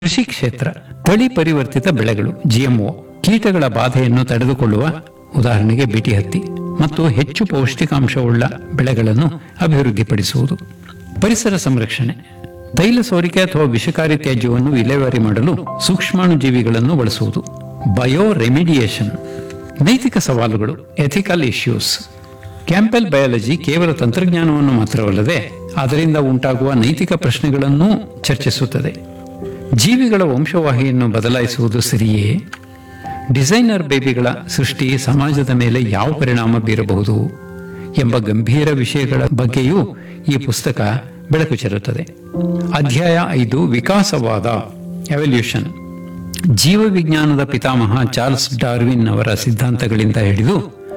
ಕೃಷಿ ಕ್ಷೇತ್ರ ತಳಿ ಪರಿವರ್ತಿತ ಬೆಳೆಗಳು ಜಿಎಂಒ ಕೀಟಗಳ ಬಾಧೆಯನ್ನು ತಡೆದುಕೊಳ್ಳುವ ಉದಾಹರಣೆಗೆ ಬಿಟಿ ಹತ್ತಿ ಮತ್ತು ಹೆಚ್ಚು ಪೌಷ್ಟಿಕಾಂಶವುಳ್ಳ ಬೆಳೆಗಳನ್ನು ಅಭಿವೃದ್ಧಿಪಡಿಸುವುದು ಪರಿಸರ ಸಂರಕ್ಷಣೆ ತೈಲ ಸೋರಿಕೆ ಅಥವಾ ವಿಷಕಾರಿ ತ್ಯಾಜ್ಯವನ್ನು ವಿಲೇವಾರಿ ಮಾಡಲು ಸೂಕ್ಷ್ಮಾಣು ಜೀವಿಗಳನ್ನು ಬಳಸುವುದು ಬಯೋ ರೆಮಿಡಿಯೇಷನ್ ನೈತಿಕ ಸವಾಲುಗಳು ಎಥಿಕಲ್ ಇಶ್ಯೂಸ್ ಕ್ಯಾಂಪೆಲ್ ಬಯಾಲಜಿ ಕೇವಲ ತಂತ್ರಜ್ಞಾನವನ್ನು ಮಾತ್ರವಲ್ಲದೆ ಅದರಿಂದ ಉಂಟಾಗುವ ನೈತಿಕ ಪ್ರಶ್ನೆಗಳನ್ನೂ ಚರ್ಚಿಸುತ್ತದೆ ಜೀವಿಗಳ ವಂಶವಾಹಿಯನ್ನು ಬದಲಾಯಿಸುವುದು ಸರಿಯೇ ಡಿಸೈನರ್ ಬೇಬಿಗಳ ಸೃಷ್ಟಿ ಸಮಾಜದ ಮೇಲೆ ಯಾವ ಪರಿಣಾಮ ಬೀರಬಹುದು ಎಂಬ ಗಂಭೀರ ವಿಷಯಗಳ ಬಗ್ಗೆಯೂ ಈ ಪುಸ್ತಕ ಬೆಳಕು ಚೆಲ್ಲುತ್ತದೆ ಅಧ್ಯಾಯ ಐದು ವಿಕಾಸವಾದ ಎವಲ್ಯೂಷನ್ ಜೀವವಿಜ್ಞಾನದ ಪಿತಾಮಹ ಚಾರ್ಲ್ಸ್ ಡಾರ್ವಿನ್ ಅವರ ಸಿದ್ಧಾಂತಗಳಿಂದ ಹಿಡಿದು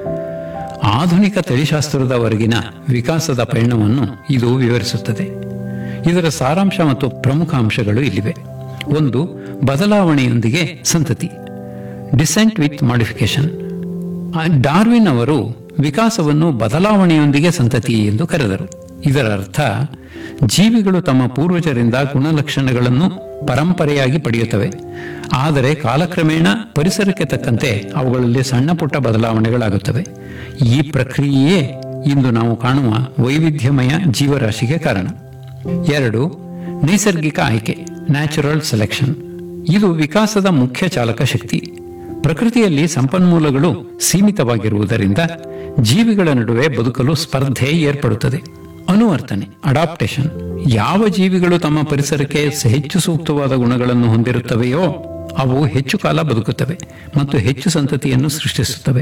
ಆಧುನಿಕ ತಳಿಶಾಸ್ತ್ರದವರೆಗಿನ ವಿಕಾಸದ ಪಯಣವನ್ನು ಇದು ವಿವರಿಸುತ್ತದೆ ಇದರ ಸಾರಾಂಶ ಮತ್ತು ಪ್ರಮುಖ ಅಂಶಗಳು ಇಲ್ಲಿವೆ ಒಂದು ಬದಲಾವಣೆಯೊಂದಿಗೆ ಸಂತತಿ ಡಿಸೆಂಟ್ ವಿತ್ ಮಾಡಿಫಿಕೇಶನ್ ಡಾರ್ವಿನ್ ಅವರು ವಿಕಾಸವನ್ನು ಬದಲಾವಣೆಯೊಂದಿಗೆ ಸಂತತಿ ಎಂದು ಕರೆದರು ಇದರ ಅರ್ಥ ಜೀವಿಗಳು ತಮ್ಮ ಪೂರ್ವಜರಿಂದ ಗುಣಲಕ್ಷಣಗಳನ್ನು ಪರಂಪರೆಯಾಗಿ ಪಡೆಯುತ್ತವೆ ಆದರೆ ಕಾಲಕ್ರಮೇಣ ಪರಿಸರಕ್ಕೆ ತಕ್ಕಂತೆ ಅವುಗಳಲ್ಲಿ ಸಣ್ಣ ಪುಟ್ಟ ಬದಲಾವಣೆಗಳಾಗುತ್ತವೆ ಈ ಪ್ರಕ್ರಿಯೆಯೇ ಇಂದು ನಾವು ಕಾಣುವ ವೈವಿಧ್ಯಮಯ ಜೀವರಾಶಿಗೆ ಕಾರಣ ಎರಡು ನೈಸರ್ಗಿಕ ಆಯ್ಕೆ ನ್ಯಾಚುರಲ್ ಸೆಲೆಕ್ಷನ್ ಇದು ವಿಕಾಸದ ಮುಖ್ಯ ಚಾಲಕ ಶಕ್ತಿ ಪ್ರಕೃತಿಯಲ್ಲಿ ಸಂಪನ್ಮೂಲಗಳು ಸೀಮಿತವಾಗಿರುವುದರಿಂದ ಜೀವಿಗಳ ನಡುವೆ ಬದುಕಲು ಸ್ಪರ್ಧೆ ಏರ್ಪಡುತ್ತದೆ ಅನುವರ್ತನೆ ಅಡಾಪ್ಟೇಷನ್ ಯಾವ ಜೀವಿಗಳು ತಮ್ಮ ಪರಿಸರಕ್ಕೆ ಹೆಚ್ಚು ಸೂಕ್ತವಾದ ಗುಣಗಳನ್ನು ಹೊಂದಿರುತ್ತವೆಯೋ ಅವು ಹೆಚ್ಚು ಕಾಲ ಬದುಕುತ್ತವೆ ಮತ್ತು ಹೆಚ್ಚು ಸಂತತಿಯನ್ನು ಸೃಷ್ಟಿಸುತ್ತವೆ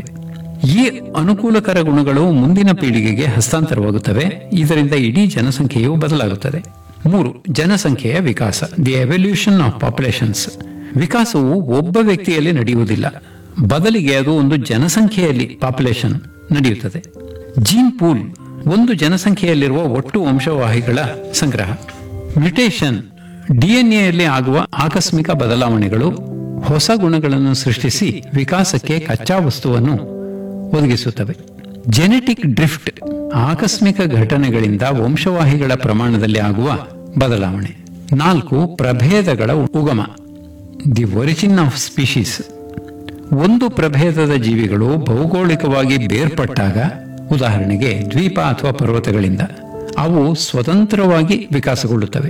ಈ ಅನುಕೂಲಕರ ಗುಣಗಳು ಮುಂದಿನ ಪೀಳಿಗೆಗೆ ಹಸ್ತಾಂತರವಾಗುತ್ತವೆ ಇದರಿಂದ ಇಡೀ ಜನಸಂಖ್ಯೆಯು ಬದಲಾಗುತ್ತದೆ ಮೂರು ಜನಸಂಖ್ಯೆಯ ವಿಕಾಸ ದಿ ಎವಲ್ಯೂಷನ್ ಆಫ್ ಪಾಪ್ಯುಲೇಷನ್ಸ್ ವಿಕಾಸವು ಒಬ್ಬ ವ್ಯಕ್ತಿಯಲ್ಲಿ ನಡೆಯುವುದಿಲ್ಲ ಬದಲಿಗೆ ಅದು ಒಂದು ಜನಸಂಖ್ಯೆಯಲ್ಲಿ ಪಾಪ್ಯುಲೇಷನ್ ನಡೆಯುತ್ತದೆ ಜೀನ್ ಪೂಲ್ ಒಂದು ಜನಸಂಖ್ಯೆಯಲ್ಲಿರುವ ಒಟ್ಟು ವಂಶವಾಹಿಗಳ ಸಂಗ್ರಹ ಮ್ಯುಟೇಷನ್ ಡಿಎನ್ಎಯಲ್ಲಿ ಆಗುವ ಆಕಸ್ಮಿಕ ಬದಲಾವಣೆಗಳು ಹೊಸ ಗುಣಗಳನ್ನು ಸೃಷ್ಟಿಸಿ ವಿಕಾಸಕ್ಕೆ ಕಚ್ಚಾ ವಸ್ತುವನ್ನು ಒದಗಿಸುತ್ತವೆ ಜೆನೆಟಿಕ್ ಡ್ರಿಫ್ಟ್ ಆಕಸ್ಮಿಕ ಘಟನೆಗಳಿಂದ ವಂಶವಾಹಿಗಳ ಪ್ರಮಾಣದಲ್ಲಿ ಆಗುವ ಬದಲಾವಣೆ ನಾಲ್ಕು ಪ್ರಭೇದಗಳ ಉಗಮ ದಿ ಒರಿಜಿನ್ ಆಫ್ ಸ್ಪೀಶೀಸ್ ಒಂದು ಪ್ರಭೇದದ ಜೀವಿಗಳು ಭೌಗೋಳಿಕವಾಗಿ ಬೇರ್ಪಟ್ಟಾಗ ಉದಾಹರಣೆಗೆ ದ್ವೀಪ ಅಥವಾ ಪರ್ವತಗಳಿಂದ ಅವು ಸ್ವತಂತ್ರವಾಗಿ ವಿಕಾಸಗೊಳ್ಳುತ್ತವೆ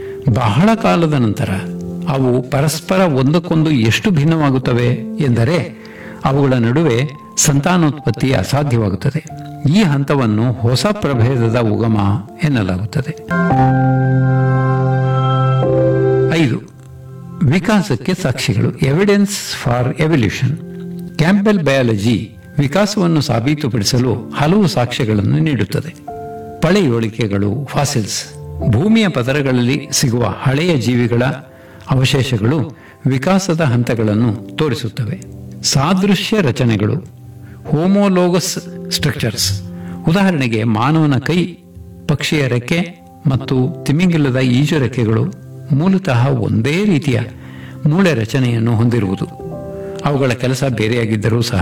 ಬಹಳ ಕಾಲದ ನಂತರ ಅವು ಪರಸ್ಪರ ಒಂದಕ್ಕೊಂದು ಎಷ್ಟು ಭಿನ್ನವಾಗುತ್ತವೆ ಎಂದರೆ ಅವುಗಳ ನಡುವೆ ಸಂತಾನೋತ್ಪತ್ತಿ ಅಸಾಧ್ಯವಾಗುತ್ತದೆ ಈ ಹಂತವನ್ನು ಹೊಸ ಪ್ರಭೇದದ ಉಗಮ ಎನ್ನಲಾಗುತ್ತದೆ ಐದು ವಿಕಾಸಕ್ಕೆ ಸಾಕ್ಷಿಗಳು evidence for evolution Campbell biology ವಿಕಾಸವನ್ನು ಸಾಬೀತುಪಡಿಸಲು ಹಲವು ಸಾಕ್ಷ್ಯಗಳನ್ನು ನೀಡುತ್ತದೆ ಪಳೆಯೋಳಿಕೆಗಳು ಫಾಸಿಲ್ಸ್ ಭೂಮಿಯ ಪದರಗಳಲ್ಲಿ ಸಿಗುವ ಹಳೆಯ ಜೀವಿಗಳ ಅವಶೇಷಗಳು ವಿಕಾಸದ ಹಂತಗಳನ್ನು ತೋರಿಸುತ್ತವೆ ಸಾದೃಶ್ಯ ರಚನೆಗಳು ಹೋಮೋಲೋಗಸ್ ಸ್ಟ್ರಕ್ಚರ್ಸ್ ಉದಾಹರಣೆಗೆ ಮಾನವನ ಕೈ ಪಕ್ಷಿಯ ರೆಕ್ಕೆ ಮತ್ತು ತಿಮಿಂಗಿಲದ ಈಜು ರೆಕ್ಕೆಗಳು ಮೂಲತಃ ಒಂದೇ ರೀತಿಯ ಮೂಳೆ ರಚನೆಯನ್ನು ಹೊಂದಿರುವುದು ಅವುಗಳ ಕೆಲಸ ಬೇರೆಯಾಗಿದ್ದರೂ ಸಹ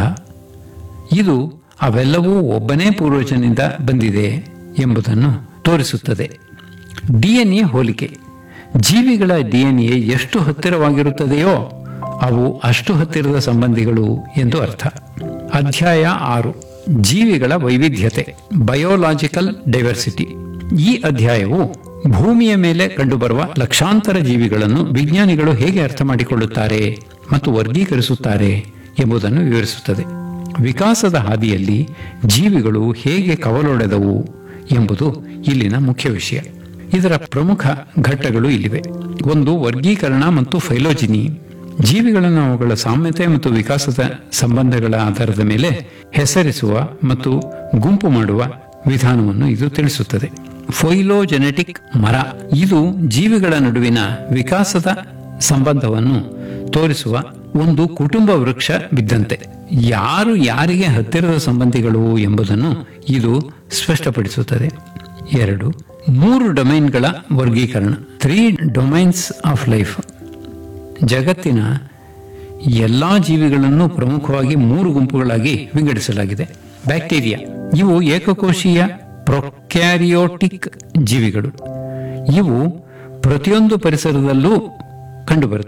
ಇದು ಅವೆಲ್ಲವೂ ಒಬ್ಬನೇ ಪೂರ್ವಜನಿಂದ ಬಂದಿದೆ ಎಂಬುದನ್ನು ತೋರಿಸುತ್ತದೆ ಡಿಎನ್ಎ ಹೋಲಿಕೆ ಜೀವಿಗಳ ಡಿಎನ್ಎ ಎಷ್ಟು ಹತ್ತಿರವಾಗಿರುತ್ತದೆಯೋ ಅವು ಅಷ್ಟು ಹತ್ತಿರದ ಸಂಬಂಧಿಗಳು ಎಂದು ಅರ್ಥ ಅಧ್ಯಾಯ ಆರು ಜೀವಿಗಳ ವೈವಿಧ್ಯತೆ ಬಯೋಲಾಜಿಕಲ್ ಡೈವರ್ಸಿಟಿ ಈ ಅಧ್ಯಾಯವು ಭೂಮಿಯ ಮೇಲೆ ಕಂಡುಬರುವ ಲಕ್ಷಾಂತರ ಜೀವಿಗಳನ್ನು ವಿಜ್ಞಾನಿಗಳು ಹೇಗೆ ಅರ್ಥ ಮಾಡಿಕೊಳ್ಳುತ್ತಾರೆ ಮತ್ತು ವರ್ಗೀಕರಿಸುತ್ತಾರೆ ಎಂಬುದನ್ನು ವಿವರಿಸುತ್ತದೆ ವಿಕಾಸದ ಹಾದಿಯಲ್ಲಿ ಜೀವಿಗಳು ಹೇಗೆ ಕವಲೊಡೆದವು ಎಂಬುದು ಇಲ್ಲಿನ ಮುಖ್ಯ ವಿಷಯ ಇದರ ಪ್ರಮುಖ ಘಟ್ಟಗಳು ಇಲ್ಲಿವೆ ಒಂದು ವರ್ಗೀಕರಣ ಮತ್ತು ಫೈಲೋಜಿನಿ ಜೀವಿಗಳನ್ನು ಅವುಗಳ ಸಾಮ್ಯತೆ ಮತ್ತು ವಿಕಾಸದ ಸಂಬಂಧಗಳ ಆಧಾರದ ಮೇಲೆ ಹೆಸರಿಸುವ ಮತ್ತು ಗುಂಪು ಮಾಡುವ ವಿಧಾನವನ್ನು ಇದು ತಿಳಿಸುತ್ತದೆ ಫೈಲೋಜೆನೆಟಿಕ್ ಮರ ಇದು ಜೀವಿಗಳ ನಡುವಿನ ವಿಕಾಸದ ಸಂಬಂಧವನ್ನು ತೋರಿಸುವ ಒಂದು ಕುಟುಂಬ ವೃಕ್ಷ ಬಿದ್ದಂತೆ ಯಾರು ಯಾರಿಗೆ ಹತ್ತಿರದ ಸಂಬಂಧಿಗಳು ಎಂಬುದನ್ನು ಇದು ಸ್ಪಷ್ಟಪಡಿಸುತ್ತದೆ ಎರಡು ಮೂರು ಡೊಮೈನ್ಗಳ ವರ್ಗೀಕರಣ ತ್ರೀ ಡೊಮೈನ್ಸ್ ಆಫ್ ಲೈಫ್ ಜಗತ್ತಿನ ಎಲ್ಲಾ ಜೀವಿಗಳನ್ನು ಪ್ರಮುಖವಾಗಿ ಮೂರು ಗುಂಪುಗಳಾಗಿ ವಿಂಗಡಿಸಲಾಗಿದೆ ಬ್ಯಾಕ್ಟೀರಿಯಾ ಇವು ಏಕಕೋಶೀಯ ಪ್ರೊಕ್ಯಾರಿಯೋಟಿಕ್ ಜೀವಿಗಳು ಇವು ಪ್ರತಿಯೊಂದು ಪರಿಸರದಲ್ಲೂ ಕಂಡುಬರುತ್ತದೆ